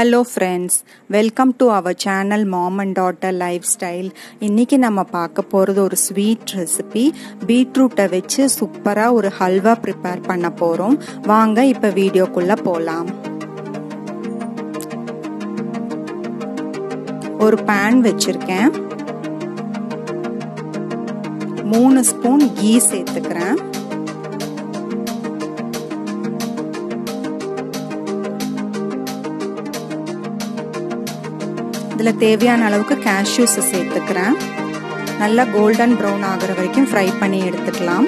hello friends welcome to our channel mom and daughter lifestyle இன்னைக்கு நம்ம பார்க்க போகிறது ஒரு ஸ்வீட் ரெசிபி பீட்ரூட்டை வச்சு சூப்பராக ஒரு ஹல்வா ப்ரிப்பேர் பண்ண போகிறோம் வாங்க இப்போ வீடியோக்குள்ளே போகலாம் ஒரு பேன் வச்சுருக்கேன் மூணு ஸ்பூன் கீ சேர்த்துக்கிறேன் இதில் தேவையான அளவுக்கு கேஷ்யூஸ் சேர்த்துக்கிறேன் நல்லா கோல்டன் ப்ரௌன் ஆகிற வரைக்கும் ஃப்ரை பண்ணி எடுத்துக்கலாம்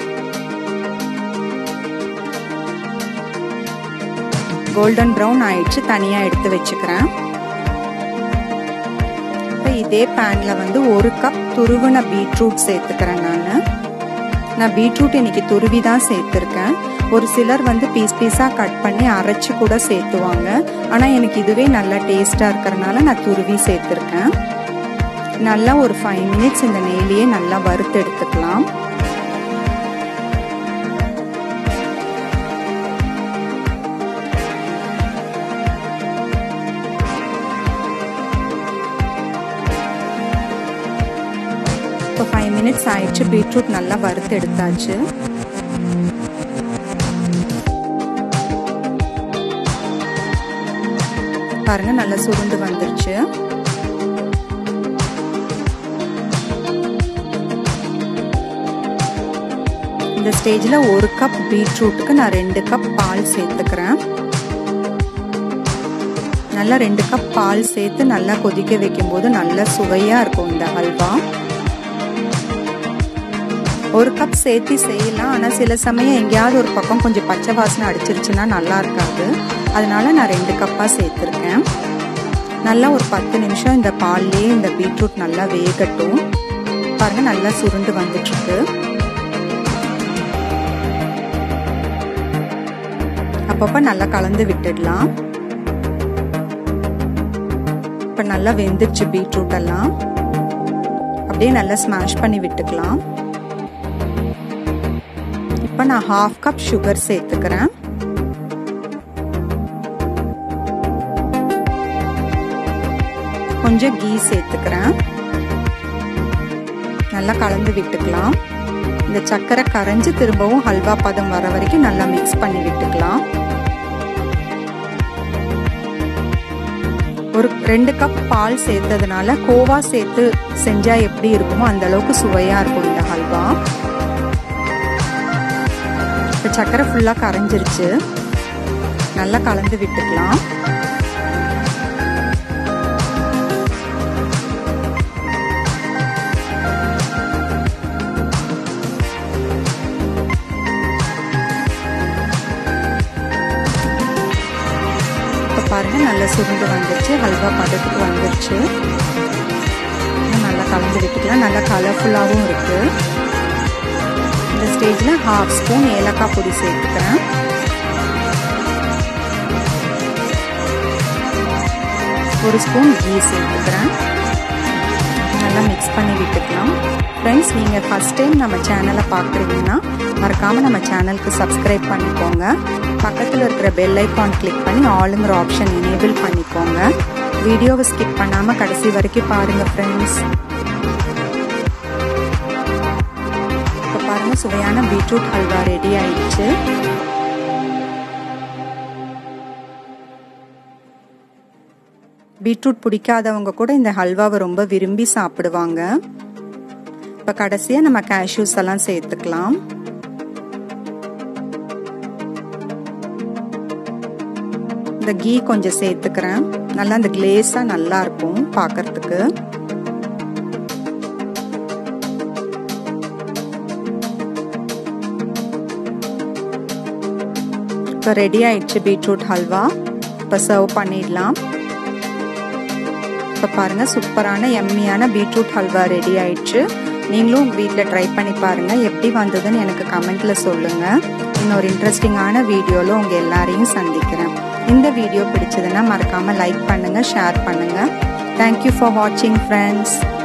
கோல்டன் ப்ரௌன் ஆயிடுச்சு தனியாக எடுத்து வச்சுக்கிறேன் இப்போ இதே பேனில் வந்து ஒரு கப் துருவின பீட்ரூட் சேர்த்துக்கிறேன் நான் நான் பீட்ரூட் இன்னைக்கு துருவி தான் சேர்த்துருக்கேன் ஒரு சிலர் வந்து பீஸ் பீஸாக கட் பண்ணி அரைச்சி கூட சேர்த்துவாங்க ஆனால் எனக்கு இதுவே நல்லா டேஸ்ட்டாக இருக்கிறனால நான் துருவி சேர்த்துருக்கேன் நல்லா ஒரு ஃபைவ் மினிட்ஸ் இந்த நெய்லியே நல்லா வறுத்து எடுத்துக்கலாம் இப்போ ஃபைவ் மினிட்ஸ் ஆயிடுச்சு பீட்ரூட் நல்லா வறுத்து எடுத்தாச்சு பாருங்க நல்லா சுருண்டு வந்துருச்சு இந்த ஸ்டேஜில் ஒரு கப் பீட்ரூட்டுக்கு நான் ரெண்டு கப் பால் சேர்த்துக்கிறேன் நல்லா ரெண்டு கப் பால் சேர்த்து நல்லா கொதிக்க வைக்கும்போது நல்லா சுவையாக இருக்கும் இந்த ஹல்வா ஒரு கப் சேர்த்து செய்யலாம் ஆனால் சில சமயம் எங்கேயாவது ஒரு பக்கம் கொஞ்சம் பச்சை வாசனை அடிச்சிருச்சுன்னா நல்லா இருக்காது அதனால நான் ரெண்டு கப்பாக சேர்த்துருக்கேன் நல்லா ஒரு பத்து நிமிஷம் இந்த பால்லேயே இந்த பீட்ரூட் நல்லா வேகட்டும் பாருங்க நல்லா சுருண்டு வந்துட்டுருக்கு அப்பப்போ நல்லா கலந்து விட்டுடலாம் இப்போ நல்லா வெந்துருச்சு பீட்ரூட் எல்லாம் அப்படியே நல்லா ஸ்மாஷ் பண்ணி விட்டுக்கலாம் இப்போ நான் ஹாஃப் கப் சுகர் சேர்த்துக்கிறேன் கொஞ்சம் கீ சேர்த்துக்கிறேன் நல்லா கலந்து விட்டுக்கலாம் இந்த சர்க்கரை கரைஞ்சி திரும்பவும் ஹல்வா பதம் வர வரைக்கும் நல்லா மிக்ஸ் பண்ணி விட்டுக்கலாம் ஒரு ரெண்டு கப் பால் சேர்த்ததுனால கோவா சேர்த்து செஞ்சா எப்படி இருக்குமோ அந்த அளவுக்கு சுவையா இருக்கும் இந்த ஹல்வா இப்போ சர்க்கரை ஃபுல்லாக கரைஞ்சிருச்சு நல்லா கலந்து விட்டுக்கலாம் இப்போ பாருங்க நல்லா சுருண்டு வந்துருச்சு ஹல்வா பதத்துக்கு வந்துருச்சு நல்லா கலந்து விட்டுக்கலாம் நல்லா கலர்ஃபுல்லாகவும் இருக்கு இந்த ஸ்டேஜில் ஹாஃப் ஸ்பூன் ஏலக்காய் பொடி சேர்த்துக்கிறேன் ஒரு ஸ்பூன் கீ சேர்த்துக்கிறேன் நல்லா மிக்ஸ் பண்ணி விட்டுக்கலாம் ஃப்ரெண்ட்ஸ் நீங்கள் ஃபஸ்ட் டைம் நம்ம சேனலை பார்க்குறீங்கன்னா மறக்காமல் நம்ம சேனலுக்கு சப்ஸ்கிரைப் பண்ணிக்கோங்க பக்கத்தில் இருக்கிற பெல் ஐக்கான் கிளிக் பண்ணி ஆளுங்கிற ஆப்ஷன் எனேபிள் பண்ணிக்கோங்க வீடியோவை ஸ்கிப் பண்ணாமல் கடைசி வரைக்கும் பாருங்கள் ஃப்ரெண்ட்ஸ் இப்போ பாருங்கள் சுவையான பீட்ரூட் ஹல்வா ரெடி ஆயிடுச்சு பீட்ரூட் பிடிக்காதவங்க கூட இந்த ஹல்வாவை ரொம்ப விரும்பி சாப்பிடுவாங்க இப்போ கடைசியாக நம்ம கேஷ்யூஸ் எல்லாம் சேர்த்துக்கலாம் இந்த கீ கொஞ்சம் சேர்த்துக்கிறேன் நல்லா அந்த கிளேஸாக நல்லா இருக்கும் பார்க்கறதுக்கு இப்போ ரெடி ஆயிடுச்சு பீட்ரூட் ஹல்வா இப்போ சர்வ் பண்ணிடலாம் இப்போ பாருங்கள் சூப்பரான எம்மியான பீட்ரூட் ஹல்வா ரெடி ஆயிடுச்சு நீங்களும் உங்கள் வீட்டில் ட்ரை பண்ணி பாருங்கள் எப்படி வந்ததுன்னு எனக்கு கமெண்ட்டில் சொல்லுங்கள் இன்னொரு இன்ட்ரெஸ்டிங்கான வீடியோவில் உங்கள் எல்லாரையும் சந்திக்கிறேன் இந்த வீடியோ பிடிச்சதுன்னா மறக்காமல் லைக் பண்ணுங்கள் ஷேர் பண்ணுங்கள் தேங்க்யூ ஃபார் வாட்சிங் ஃப்ரெண்ட்ஸ்